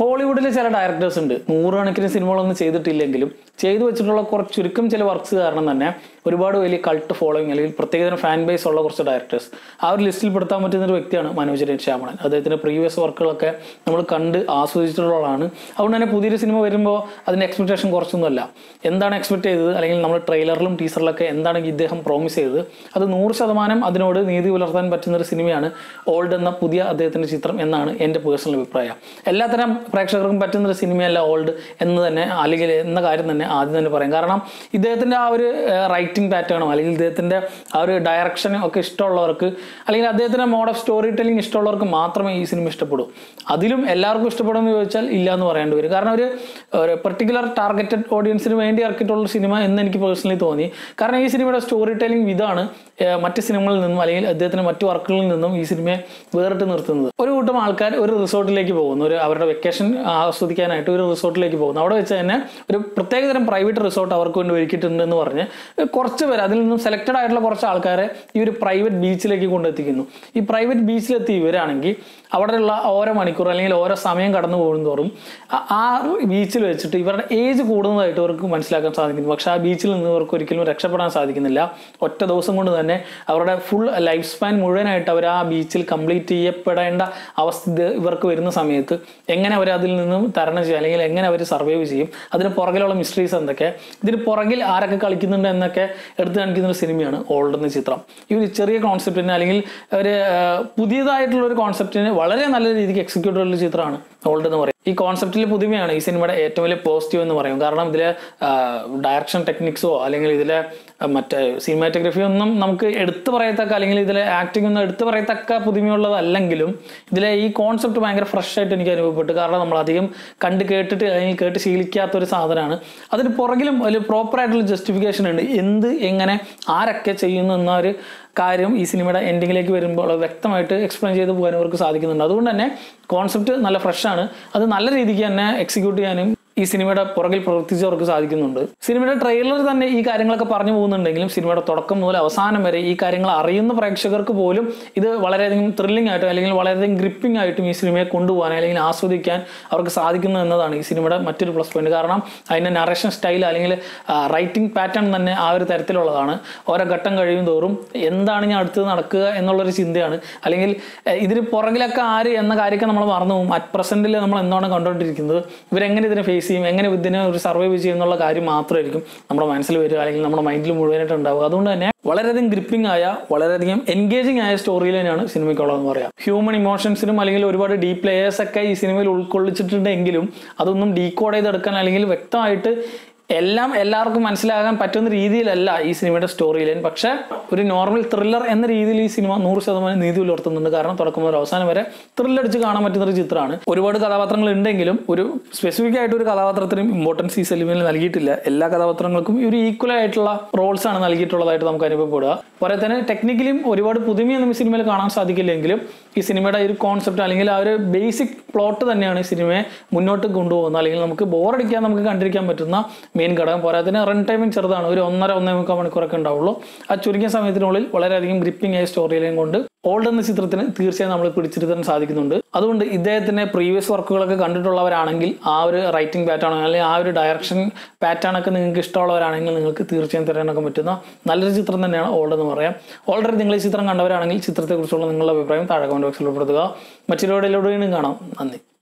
ഹോളിവുഡിലെ ചില ഡയറക്ടേഴ്സ് ഉണ്ട് നൂറുകണക്കിന് സിനിമകളൊന്നും ചെയ്തിട്ടില്ലെങ്കിലും ചെയ്തു വെച്ചിട്ടുള്ള കുറച്ച് ചുരുക്കം ചില വർക്ക്സ് കാരണം തന്നെ ഒരുപാട് വലിയ കൾട്ട് ഫോളോയിങ് അല്ലെങ്കിൽ പ്രത്യേകതരം ഫാൻ ബേസ് ഉള്ള കുറച്ച് ഡയറക്ടേഴ്സ് ആ ഒരു ലിസ്റ്റിൽ പെടുത്താൻ പറ്റുന്ന ഒരു വ്യക്തിയാണ് മനോജ് രൻ ശ്യാമണൻ അദ്ദേഹത്തിന്റെ പ്രീവിയസ് വർക്കുകളൊക്കെ നമ്മൾ കണ്ട് ആസ്വദിച്ചിട്ടുള്ളതാണ് അതുകൊണ്ട് തന്നെ പുതിയൊരു സിനിമ വരുമ്പോൾ അതിന്റെ എക്സ്പെക്ടേഷൻ കുറച്ചൊന്നുമല്ല എന്താണ് എക്സ്പെക്ട് ചെയ്തത് അല്ലെങ്കിൽ നമ്മൾ ട്രെയിലറിലും ടീസറിലൊക്കെ എന്താണ് ഇദ്ദേഹം പ്രോമിസ് ചെയ്തത് അത് നൂറ് ശതമാനം അതിനോട് നീതി പുലർത്താൻ പറ്റുന്ന ഒരു സിനിമയാണ് ഓൾഡ് എന്ന പുതിയ അദ്ദേഹത്തിന്റെ ചിത്രം എന്നാണ് എൻ്റെ പേഴ്സണൽ അഭിപ്രായം എല്ലാത്തരം പ്രേക്ഷകർക്കും പറ്റുന്ന ഒരു സിനിമയല്ല ഓൾഡ് എന്ന് തന്നെ അല്ലെങ്കിൽ എന്ന കാര്യം തന്നെ ആദ്യം തന്നെ പറയാം കാരണം ഇദ്ദേഹത്തിന്റെ ആ ഒരു റൈറ്റിംഗ് പാറ്റേണോ അല്ലെങ്കിൽ ഇദ്ദേഹത്തിന്റെ ആ ഒരു ഡയറക്ഷനും ഒക്കെ ഇഷ്ടമുള്ളവർക്ക് അല്ലെങ്കിൽ അദ്ദേഹത്തിന്റെ മോഡ് ഓഫ് സ്റ്റോറി ടെല്ലിംഗ് ഇഷ്ടമുള്ളവർക്ക് മാത്രമേ ഈ സിനിമ ഇഷ്ടപ്പെടൂ അതിലും എല്ലാവർക്കും ഇഷ്ടപ്പെടുമെന്ന് ചോദിച്ചാൽ ഇല്ല എന്ന് പറയേണ്ടി വരും കാരണം ഒരു ഒരു പെർട്ടിക്കുലർ ടാർഗറ്റഡ് ഓഡിയൻസിന് വേണ്ടി ഇറക്കിയിട്ടുള്ള സിനിമ എന്ന് എനിക്ക് പേഴ്സണലി തോന്നി കാരണം ഈ സിനിമയുടെ സ്റ്റോറി ടെല്ലിംഗ് ഇതാണ് ഏഹ് മറ്റ് സിനിമകളിൽ നിന്നും അല്ലെങ്കിൽ അദ്ദേഹത്തിന്റെ മറ്റു വർക്കുകളിൽ നിന്നും ഈ സിനിമയെ വേറിട്ട് നിർത്തുന്നത് ഒരു കൂട്ടം ആൾക്കാർ ഒരു റിസോർട്ടിലേക്ക് പോകുന്നു ഒരു അവരുടെ വെക്കേഷൻ ആസ്വദിക്കാനായിട്ട് ഒരു റിസോർട്ടിലേക്ക് പോകുന്നു അവിടെ വെച്ച് തന്നെ ഒരു പ്രത്യേകതരം പ്രൈവറ്റ് റിസോർട്ട് അവർക്ക് വേണ്ടി ഒരുക്കിയിട്ടുണ്ട് എന്ന് പറഞ്ഞ് കുറച്ച് പേര് അതിൽ നിന്നും സെലക്റ്റഡ് ആയിട്ടുള്ള കുറച്ച് ആൾക്കാരെ ഈ ഒരു പ്രൈവറ്റ് ബീച്ചിലേക്ക് കൊണ്ടെത്തിക്കുന്നു ഈ പ്രൈവറ്റ് ബീച്ചിലെത്തി ഇവരാണെങ്കിൽ അവിടെയുള്ള ഓരോ മണിക്കൂർ അല്ലെങ്കിൽ ഓരോ സമയം കടന്നു പോകുന്നതോറും ആ- ആ ബീച്ചിൽ വെച്ചിട്ട് ഇവരുടെ ഏജ് കൂടുന്നതായിട്ട് ഇവർക്ക് മനസ്സിലാക്കാൻ സാധിക്കുന്നു പക്ഷെ ആ ബീച്ചിൽ നിന്ന് ഇവർക്ക് ഒരിക്കലും രക്ഷപ്പെടാൻ സാധിക്കുന്നില്ല ഒറ്റ ദിവസം കൊണ്ട് തന്നെ അവരുടെ ഫുൾ ലൈഫ് സ്പാൻ മുഴുവനായിട്ട് അവർ ആ ബീച്ചിൽ കംപ്ലീറ്റ് ചെയ്യപ്പെടേണ്ട അവസ്ഥ ഇത് ഇവർക്ക് വരുന്ന സമയത്ത് എങ്ങനെ അവർ അതിൽ നിന്നും തരണം ചെയ്യും അല്ലെങ്കിൽ എങ്ങനെ അവർ സർവൈവ് ചെയ്യും അതിന് പുറകിലുള്ള മിസ്റ്ററീസ് എന്തൊക്കെ ഇതിന് പുറകിൽ ആരൊക്കെ കളിക്കുന്നുണ്ട് എന്നൊക്കെ എടുത്തു കാണിക്കുന്ന ഒരു സിനിമയാണ് ഓൾഡ് എന്ന ചിത്രം ഈ ഒരു ചെറിയ കോൺസെപ്റ്റിന് അല്ലെങ്കിൽ ഒരു ആ, പുതിയതായിട്ടുള്ള ഒരു കോൺസെപ്റ്റിന് വളരെ നല്ല രീതിക്ക് എക്സിക്യൂട്ട് ഉള്ള ചിത്രമാണ് ഓൾഡ് എന്ന് പറയും ഈ കോൺസെപ്റ്റിൽ പുതുമയാണ് ഈ സിനിമയുടെ ഏറ്റവും വലിയ പോസിറ്റീവ് എന്ന് പറയും കാരണം ഇതിലെ ഡയറക്ഷൻ ടെക്നിക്സോ അല്ലെങ്കിൽ ഇതിലെ ആ, മറ്റേ സിനിമാറ്റോഗ്രഫി ഒന്നും നമുക്ക് എടുത്തു പറയത്തക്ക അല്ലെങ്കിൽ ഇതിലെ ആക്ടിംഗ് ഒന്നും എടുത്തു പറയത്തക്ക പുതുമയുള്ളതല്ലെങ്കിലും ഇതിലെ ഈ കോൺസെപ്റ്റ് ഭയങ്കര ഫ്രഷ് ആയിട്ട് എനിക്ക് അനുഭവപ്പെട്ടു കാരണം നമ്മൾ അധികം കണ്ട് കേട്ടിട്ട് അല്ലെങ്കിൽ കേട്ട് ശീലിക്കാത്ത ഒരു സാധനമാണ് അതിന് പുറകിലും ഒരു പ്രോപ്പർ ആയിട്ടുള്ള ജസ്റ്റിഫിക്കേഷൻ ഉണ്ട് എന്ത് എങ്ങനെ ആരൊക്കെ ചെയ്യുന്നു എന്ന ഒരു കാര്യം ഈ സിനിമയുടെ എൻഡിങ്ങിലേക്ക് വരുമ്പോൾ വ്യക്തമായിട്ട് എക്സ്പ്ലെയിൻ ചെയ്ത് പോകാൻ അവർക്ക് സാധിക്കുന്നുണ്ട് അതുകൊണ്ട് തന്നെ കോൺസെപ്റ്റ് നല്ല ഫ്രഷ് ആണ് അത് നല്ല രീതിക്ക് തന്നെ എക്സിക്യൂട്ട് ചെയ്യാനും ഈ സിനിമയുടെ പുറകിൽ പ്രവർത്തിച്ചവർക്ക് സാധിക്കുന്നുണ്ട് സിനിമയുടെ ട്രെയിലർ തന്നെ ഈ കാര്യങ്ങളൊക്കെ പറഞ്ഞു പോകുന്നുണ്ടെങ്കിലും സിനിമയുടെ തുടക്കം മുതൽ അവസാനം വരെ ഈ കാര്യങ്ങൾ അറിയുന്ന പ്രേക്ഷകർക്ക് പോലും ഇത് വളരെയധികം ത്രില്ലിംഗ് ആയിട്ടും അല്ലെങ്കിൽ വളരെയധികം ഗ്രിപ്പിംഗ് ആയിട്ടും ഈ സിനിമയെ കൊണ്ടുപോകാൻ അല്ലെങ്കിൽ ആസ്വദിക്കാൻ അവർക്ക് സാധിക്കുന്നു എന്നതാണ് ഈ സിനിമയുടെ മറ്റൊരു പ്ലസ് പോയിന്റ് കാരണം അതിന്റെ നറേഷൻ സ്റ്റൈൽ അല്ലെങ്കിൽ റൈറ്റിംഗ് പാറ്റേൺ തന്നെ ആ ഒരു തരത്തിലുള്ളതാണ് ഓരോ ഘട്ടം കഴിയും തോറും എന്താണ് ഞാൻ അടുത്തത് നടക്കുക എന്നുള്ളൊരു ചിന്തയാണ് അല്ലെങ്കിൽ ഏഹ്, ഇതിന് പുറകിലൊക്കെ ആര് എന്ന കാര്യമൊക്കെ നമ്മൾ മറന്നു പോകും അറ്റ് പ്രസന്റിൽ നമ്മൾ എന്താണ് കണ്ടുകൊണ്ടിരിക്കുന്നത് ഇവരെങ്ങനെ ഇതിനെ ഫേസ് ചെയ്യും എങ്ങനെ ഇതിനെ ഒരു സർവൈവ് ചെയ്യും എന്നുള്ള കാര്യം മാത്രമായിരിക്കും നമ്മുടെ മനസ്സിൽ വരിക അല്ലെങ്കിൽ നമ്മുടെ മൈൻഡിൽ മുഴുവനായിട്ട് ഉണ്ടാവുക അതുകൊണ്ട് തന്നെ വളരെയധികം ഗ്രിപ്പിംഗ് ആയ വളരെയധികം എൻഗേജിങ് ആയ സ്റ്റോറി ലൈനാണ് സിനിമയ്ക്കുള്ളതെന്ന് പറയാം ഹ്യൂമൻ ഇമോഷൻസിനും അല്ലെങ്കിൽ ഒരുപാട് ഡീപ് ലേയേഴ്സ് ഒക്കെ ഈ സിനിമയിൽ ഉൾക്കൊള്ളിച്ചിട്ടുണ്ടെങ്കിലും അതൊന്നും ഡീകോഡ് ചെയ്തെടുക്കാൻ അല്ലെങ്കിൽ വ്യക്തമായിട്ട് എല്ലാം എല്ലാവർക്കും മനസ്സിലാകാൻ പറ്റുന്ന രീതിയിലല്ല ഈ സിനിമയുടെ സ്റ്റോറി ലൈൻ പക്ഷെ ഒരു നോർമൽ ത്രില്ലർ എന്ന രീതിയിൽ ഈ സിനിമ നൂറ് ശതമാനം നീതി പുലർത്തുന്നുണ്ട് കാരണം തുടക്കം മുതൽ അവസാനം വരെ ത്രില്ലടിച്ച് കാണാൻ പറ്റുന്ന ഒരു ചിത്രമാണ് ഒരുപാട് കഥാപാത്രങ്ങൾ ഉണ്ടെങ്കിലും ഒരു സ്പെസിഫിക് ആയിട്ട് ഒരു കഥാപാത്രത്തിനും ഇമ്പോർട്ടൻസ് ഈ സിനിമയിൽ നൽകിയിട്ടില്ല എല്ലാ കഥാപാത്രങ്ങൾക്കും ഒരു ഈക്വൽ ആയിട്ടുള്ള റോൾസ് ആണ് നൽകിയിട്ടുള്ളതായിട്ട് നമുക്ക് അനുഭവപ്പെടുക പോരെ തന്നെ ടെക്നിക്കലിയും ഒരുപാട് പുതുമയൊന്നും ഈ സിനിമയിൽ കാണാൻ സാധിക്കില്ലെങ്കിലും ഈ സിനിമയുടെ ഒരു കോൺസെപ്റ്റ് അല്ലെങ്കിൽ ആ ഒരു ബേസിക് പ്ലോട്ട് തന്നെയാണ് ഈ സിനിമയെ മുന്നോട്ട് കൊണ്ടുപോകുന്നത് അല്ലെങ്കിൽ നമുക്ക് ബോറടിക്കാൻ നമുക്ക് കണ്ടിരിക്കാൻ പറ്റുന്ന മെയിൻ ഘടകം പോരാത്തിന് റൺ ടൈമിങ് ചെറുതാണ് ഒരു ഒന്നര ഒന്നേ മുക്കാൽ മണിക്കൂറൊക്കെ ഉണ്ടാവുള്ളൂ ആ ചുരുങ്ങിയ സമയത്തിനുള്ളിൽ വളരെയധികം ഗ്രിപ്പിംഗ് ആയ സ്റ്റോറി ലൈൻ കൊണ്ട് ഓൾഡ് എന്ന ചിത്രത്തിന് തീർച്ചയായും നമ്മൾ പിടിച്ചിരുത്താൻ സാധിക്കുന്നുണ്ട് അതുകൊണ്ട് ഇദ്ദേഹത്തിന്റെ പ്രീവിയസ് വർക്കുകളൊക്കെ കണ്ടിട്ടുള്ളവരാണെങ്കിൽ ആ ഒരു റൈറ്റിംഗ് പാറ്റേൺ അല്ലെങ്കിൽ ആ ഒരു ഡയറക്ഷൻ പാറ്റേൺ ഒക്കെ നിങ്ങൾക്ക് ഇഷ്ടമുള്ളവരാണെങ്കിൽ നിങ്ങൾക്ക് തീർച്ചയായും തിരഞ്ഞെടുക്കാൻ പറ്റുന്ന നല്ലൊരു ചിത്രം തന്നെയാണ് ഓൾഡ് എന്ന് പറയാം ഓൾറെഡി നിങ്ങൾ ഈ ചിത്രം കണ്ടവരാണെങ്കിൽ ചിത്രത്തെക്കുറിച്ചുള്ള നിങ്ങളുടെ അഭിപ്രായം താഴെ കമന്റ് ബോക്സിൽ ഉൾപ്പെടുത്തുക മറ്റൊരു വീഡിയോയിലൂടെയും കാണാം നന്ദി